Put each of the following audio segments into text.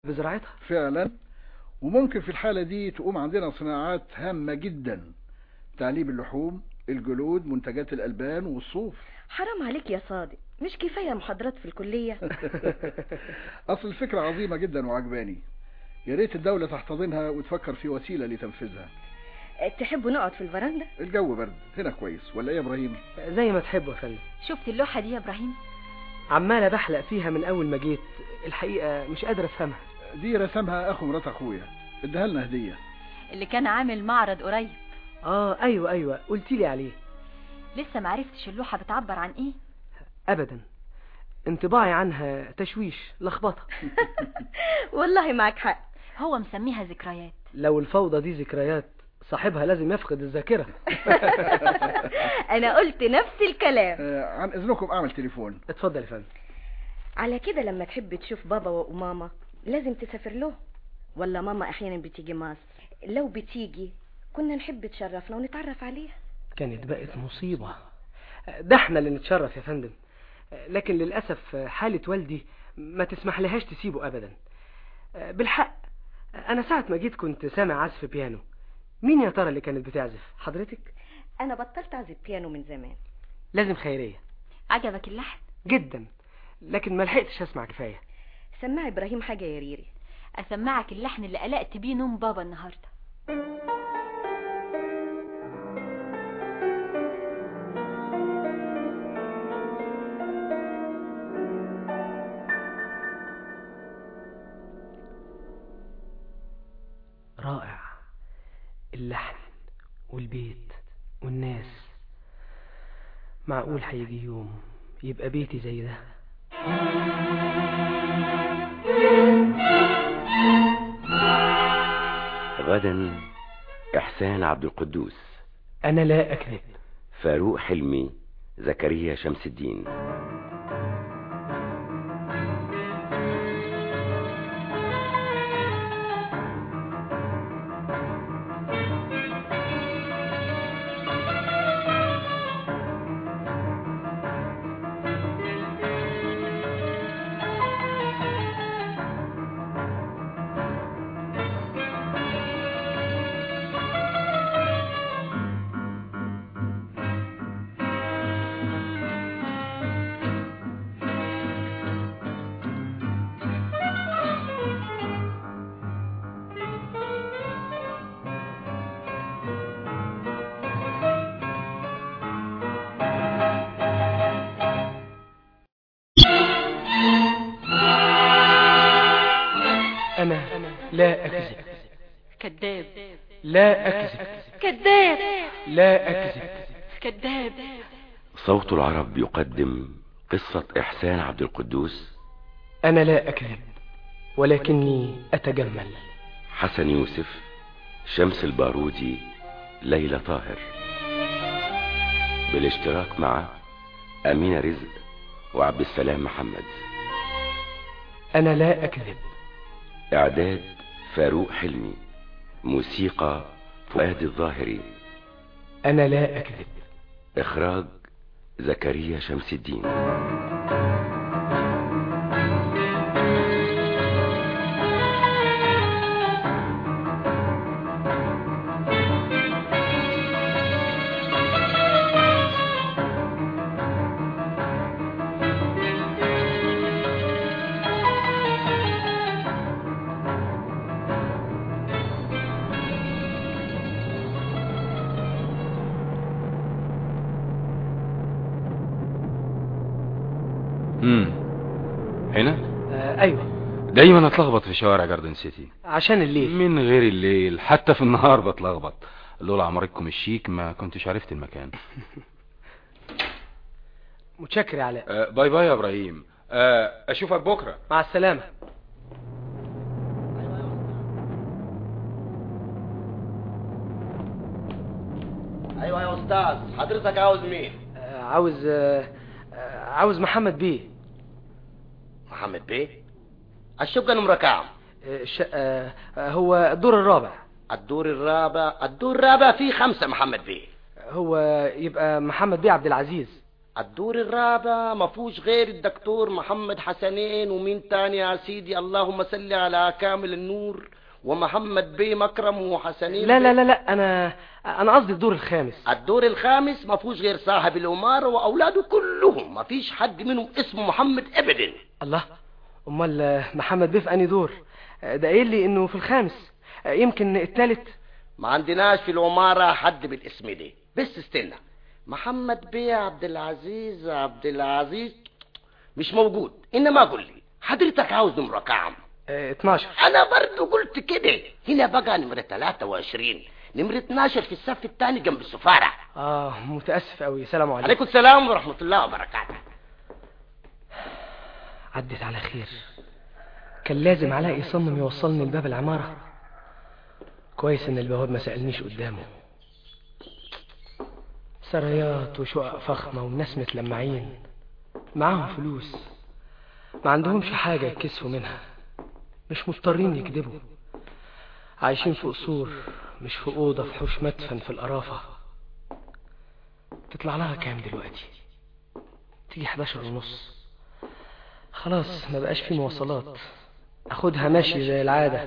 بزراعتها فعلا وممكن في الحالة دي تقوم عندنا صناعات هامة جدا تعليب اللحوم الجلود منتجات الألبان والصوف حرام عليك يا صادق مش كفاية محاضرات في الكلية أصل الفكرة عظيمة جدا وعجباني يا ريت الدولة تحتضنها وتفكر في وسيلة لتنفيذها تحبوا نقعد في الفرندا الجو برد هنا كويس ولا ايه يا ابراهيم زي ما تحبوا يا فندم شفت اللوحة دي يا ابراهيم عمالة بحلق فيها من اول ما جيت الحقيقة مش قادر افهمها دي رسمها اخو مرات اخويا اداها لنا هدية اللي كان عامل معرض قريب اه ايوه ايوه قلتي لي عليه لسه معرفتش اللوحة بتعبر عن ايه ابدا انطباعي عنها تشويش لخبطة والله معك حق هو مسميها ذكريات لو الفوضى دي ذكريات صاحبها لازم يفقد الذاكرة انا قلت نفس الكلام آه عن اذنكم اعمل تليفون اتفضل يا فندم على كده لما تحب تشوف بابا وماما لازم تسافر له ولا ماما احيانا بتيجي مصر لو بتيجي كنا نحب تشرفنا ونتعرف عليها كانت بقت مصيبة ده احنا اللي نتشرف يا فندم لكن للأسف حالة والدي ما تسمح لهاش تسيبه أبدا بالحق أنا ساعة ما جيت كنت سامع عزف بيانو مين يا ترى اللي كانت بتعزف حضرتك انا بطلت اعزف بيانو من زمان لازم خيرية عجبك اللحن جدا لكن ما لحقتش اسمع كفاية سمع ابراهيم حاجة يا ريري اسمعك اللحن اللي قلقت بيه نوم بابا النهاردة رائع اللحن والبيت والناس معقول هيجي يوم يبقى بيتي زي ده غدا إحسان عبد القدوس أنا لا أكذب فاروق حلمي زكريا شمس الدين أنا لا أكذب كذاب لا أكذب كذاب لا أكذب كذاب صوت العرب يقدم قصة إحسان عبد القدوس أنا لا أكذب ولكني أتجمل حسن يوسف شمس البارودي ليلى طاهر بالاشتراك مع أمينة رزق وعبد السلام محمد أنا لا أكذب إعداد فاروق حلمي موسيقى فؤاد الظاهري أنا لا أكذب إخراج زكريا شمس الدين امم هنا آه أيوة دايما اتلخبط في شوارع جاردن سيتي عشان الليل من غير الليل حتى في النهار بتلخبط لولا عمارتكم الشيك ما كنتش عرفت المكان متشكر يا علاء آه باي باي يا ابراهيم آه اشوفك بكره مع السلامة ايوه يا استاذ حضرتك عاوز مين آه عاوز آه آه عاوز محمد بيه محمد بيه الشقة نمرة كام آه الشقة آه هو الدور الرابع الدور الرابع الدور الرابع فيه خمسة محمد بيه هو يبقى محمد بيه عبد العزيز الدور الرابع ما فيهوش غير الدكتور محمد حسنين ومين تاني يا سيدي اللهم صل على كامل النور ومحمد بيه مكرم وحسنين لا لا لا لا انا انا قصدي الدور الخامس الدور الخامس ما فيهوش غير صاحب الأمارة وأولاده كلهم ما فيش حد منهم اسمه محمد أبدا الله امال محمد بيه في انهي دور ده قايل لي انه في الخامس يمكن التالت ما عندناش في العمارة حد بالاسم ده بس استنى محمد بيه عبد العزيز عبد العزيز مش موجود انما قول لي حضرتك عاوز نمرة كام اه، 12 انا برضو قلت كده هنا بقى نمرة 23 نمرة 12 في الصف الثاني جنب السفارة اه متاسف قوي سلام عليكم عليكم السلام ورحمة الله وبركاته عدت على خير كان لازم علاء يصمم يوصلني لباب العمارة كويس ان البواب ما سألنيش قدامه سرايات وشقق فخمة وناس متلمعين معاهم فلوس ما عندهمش حاجة يكسفوا منها مش مضطرين يكذبوا عايشين في قصور مش في أوضة في حوش مدفن في القرافة تطلع لها كام دلوقتي تيجي 11 ونص خلاص ما بقاش في مواصلات اخدها ماشي زي العادة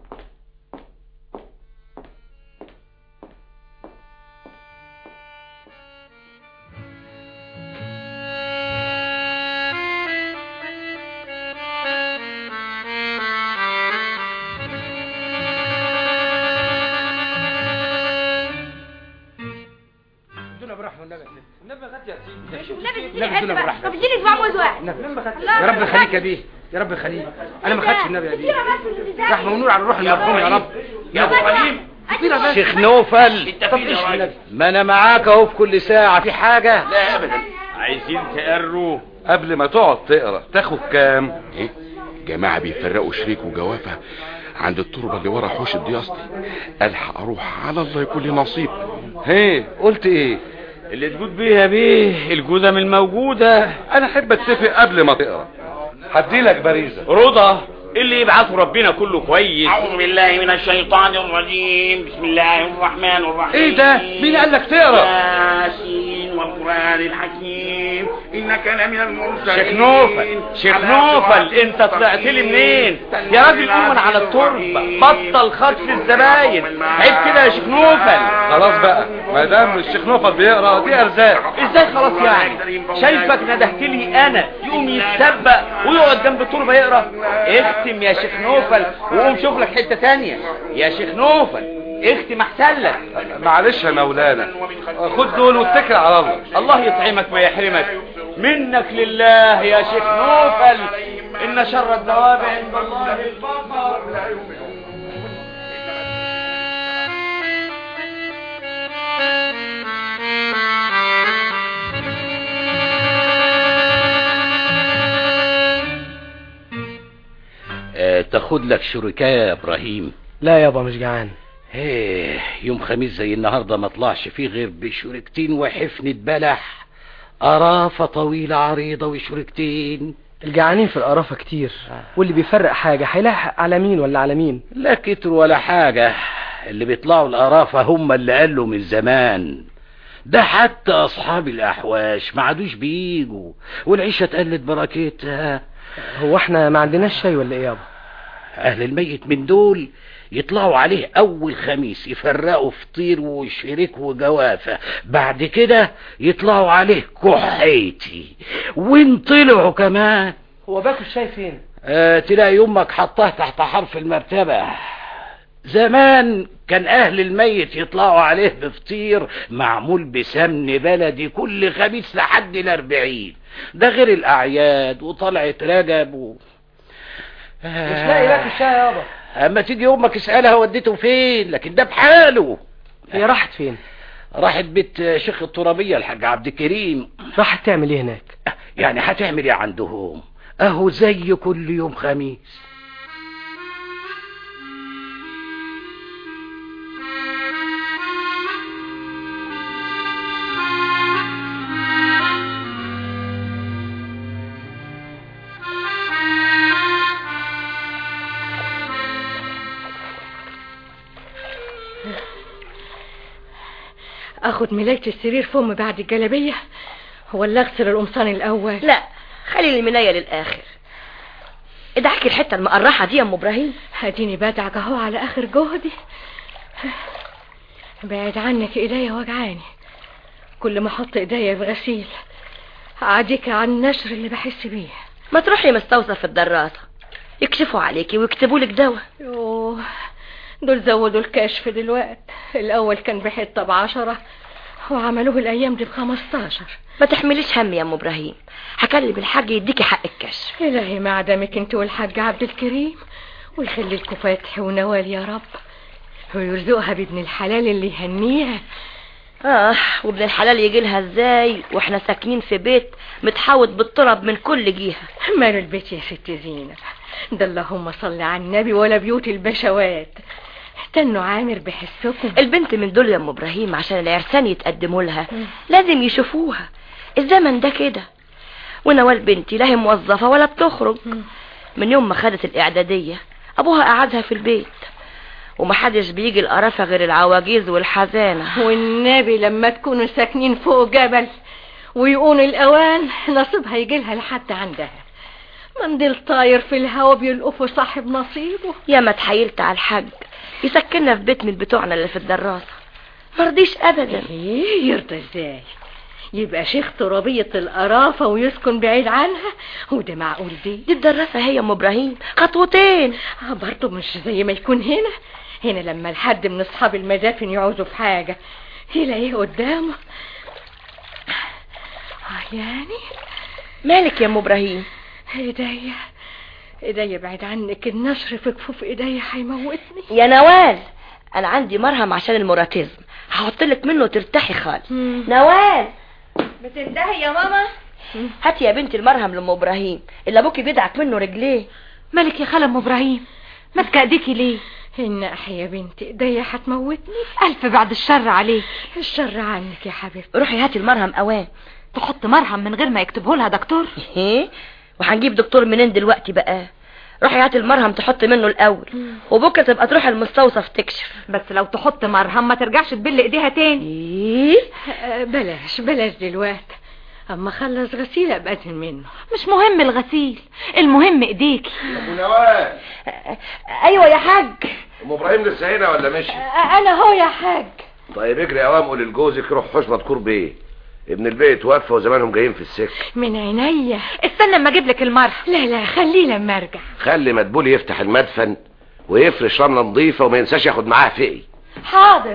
طب اديني اسبوع موز واحد يا رب خليك يا بيه يا رب خليك انا ما خدش النبي يا بيه رحمه ونور على الروح المرحوم يا رب يا ابو خليل شيخ نوفل طب ايش النبي ما انا معاك اهو في كل ساعة في حاجة لا ابدا عايزين تقروا قبل ما تقعد تقرا تاخد كام ايه جماعة بيفرقوا شريك وجوافة عند التربة اللي ورا حوش الدياسطي الحق اروح على الله يكون لي نصيب هي قلت ايه اللي تجود بيها بيه الجودة من الموجودة انا احب اتفق قبل ما تقرا هديلك باريزة رضا اللي يبعثه ربنا كله كويس أعوذ بالله من الشيطان الرجيم بسم الله الرحمن الرحيم ايه ده مين قال لك تقرا ياسين والقرآن الحكيم إنك لمن المرسلين شيخ نوفل شيخ نوفل انت طلعت لي منين يا راجل قوم من على التربة بطل خطف الزباين عيب كده يا شيخ نوفل خلاص بقى ما دام الشيخ نوفل بيقرا دي ارزاق ازاي خلاص يعني شايفك ندهت لي انا يقوم يتسبق ويقعد جنب التربة يقرا اختم يا شيخ نوفل وقوم شوف لك حتة تانية يا شيخ نوفل اختم احسن لك معلش يا مولانا خد دول واتكل على الله الله يطعمك ويحرمك منك لله يا شيخ نوفل ان شر الدواب عند الله البقر آه تاخد لك شركاء يا ابراهيم لا يابا مش جعان ايه يوم خميس زي النهارده ما طلعش فيه غير بشركتين وحفنة بلح قرافة طويلة عريضة وشركتين الجعانين في القرافة كتير واللي بيفرق حاجة هيلاحق على مين ولا على مين لا كتر ولا حاجة اللي بيطلعوا القرافة هم اللي قالوا من زمان ده حتى اصحاب الاحواش ما عادوش بيجوا والعيشة اتقلت بركتها هو احنا ما عندناش شاي ولا ايه يابا اهل الميت من دول يطلعوا عليه اول خميس يفرقوا فطير وشريك وجوافة بعد كده يطلعوا عليه كحيتي وان طلعوا كمان هو باكل الشاي فين آه تلاقي امك حطاه تحت حرف المرتبة زمان كان اهل الميت يطلعوا عليه بفطير معمول بسمن بلدي كل خميس لحد الاربعين ده غير الاعياد وطلعة رجب و... مش لاقي باكل الشاي يابا اما تيجي امك اسألها وديته فين لكن ده بحاله هي راحت فين راحت بيت شيخ الترابية الحاج عبد الكريم راحت تعمل ايه هناك يعني هتعمل ايه عندهم اهو زي كل يوم خميس اخد ملاية السرير فم بعد الجلابية ولا اغسل القمصان الاول لا خلي المناية للآخر ادعك الحتة المقرحة دي يا ام ابراهيم هديني بدعك اهو على اخر جهدي بعد عنك ايديا وجعاني كل ما احط ايديا في غسيل اعديك عن النشر اللي بحس بيه ما تروحي مستوصف في الدراسة يكشفوا عليكي ويكتبوا لك دواء يوه دول زودوا الكشف دلوقت الاول كان بحته بعشرة وعملوه الايام دي بخمستاشر ما تحمليش هم يا ام ابراهيم هكلم الحاج يديكي حق الكشف الهي ما عدمك انت والحاج عبد الكريم ويخلي لكم فتح ونوال يا رب ويرزقها بابن الحلال اللي يهنيها اه وابن الحلال يجي لها ازاي واحنا ساكنين في بيت متحوط بالتراب من كل جهة مال البيت يا ست زينب ده اللهم صل على النبي ولا بيوت البشوات استنوا عامر بحسكم البنت من دول يا ام ابراهيم عشان العرسان يتقدموا لها لازم يشوفوها الزمن ده كده ونوال بنتي لا هي موظفة ولا بتخرج من يوم ما خدت الاعدادية ابوها قعدها في البيت ومحدش بيجي القرافة غير العواجيز والحزانة والنبي لما تكونوا ساكنين فوق جبل ويقون الاوان نصيبها يجيلها لحد عندها منديل طاير في الهوا بيلقفه صاحب نصيبه يا ما اتحايلت على الحاج يسكننا في بيت من بتوعنا اللي في الدراسة مرضيش ابدا ايه يرضى ازاي يبقى شيخ ترابية القرافة ويسكن بعيد عنها وده معقول دي دي الدراسة هي ام ابراهيم خطوتين آه برضه مش زي ما يكون هنا هنا لما الحد من اصحاب المدافن يعوزوا في حاجة يلاقيه قدامه آه يعني مالك يا ام ابراهيم ايديا ايديا بعد عنك النشر في كفوف ايديا هيموتني يا نوال انا عندي مرهم عشان الموراتيزم هحط لك منه ترتاحي خالص نوال بتندهي يا ماما هاتي يا بنتي المرهم لام ابراهيم اللي ابوكي بيدعك منه رجليه مالك يا خالة ام ابراهيم ماسكه ايديكي ليه الناح يا بنتي ايديا هتموتني الف بعد الشر عليك الشر عنك يا حبيبتي روحي هاتي المرهم اوان تحط مرهم من غير ما يكتبه لها دكتور ايه وهنجيب دكتور منين دلوقتي بقى روحي هاتي المرهم تحط منه الاول وبكره تبقى تروحي المستوصف تكشف بس لو تحط مرهم ما ترجعش تبل ايديها تاني ايه آه، بلاش بلاش دلوقتي اما اخلص غسيل ابقى أدهن منه مش مهم الغسيل المهم ايديكي ابو نوال ايوه يا حاج ام ابراهيم لسه هنا ولا مشي انا هو يا حاج طيب اجري يا اوام قول لجوزك روح حوش مذكور بيه ابن البيت واقفه وزمانهم جايين في السكه من عينيا استنى اما اجيب لك المرهم لا لا خليه لما ارجع خلي مدبول يفتح المدفن ويفرش رمله نظيفه وما ينساش ياخد معاه فقي حاضر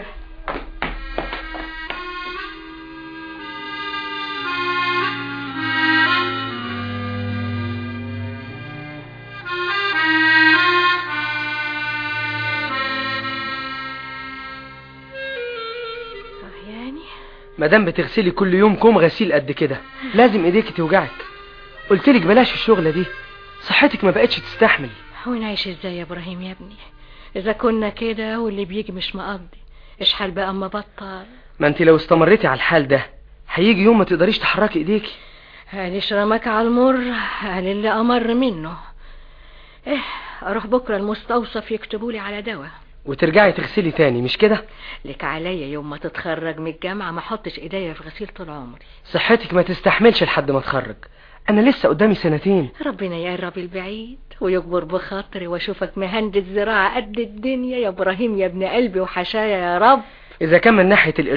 يعني مادام بتغسلي كل يوم كوم غسيل قد كده لازم ايديك توجعك قلتلك بلاش الشغلة دي صحتك ما بقتش تستحمل ونعيش ازاي يا ابراهيم يا ابني اذا كنا كده واللي بيجي مش مقضي اشحال بقى اما بطل ما انت لو استمريتي على الحال ده هيجي يوم ما تقدريش تحركي ايديكي هانيش رماك على المر هل اللي امر منه ايه اروح بكره المستوصف يكتبولي على دواء وترجعي تغسلي تاني مش كده لك عليا يوم ما تتخرج من الجامعه ما احطش ايديا في غسيل طول عمري صحتك ما تستحملش لحد ما اتخرج انا لسه قدامي سنتين ربنا يقرب البعيد ويكبر بخاطري واشوفك مهندس زراعه قد الدنيا يا ابراهيم يا ابن قلبي وحشايا يا رب اذا كان من ناحية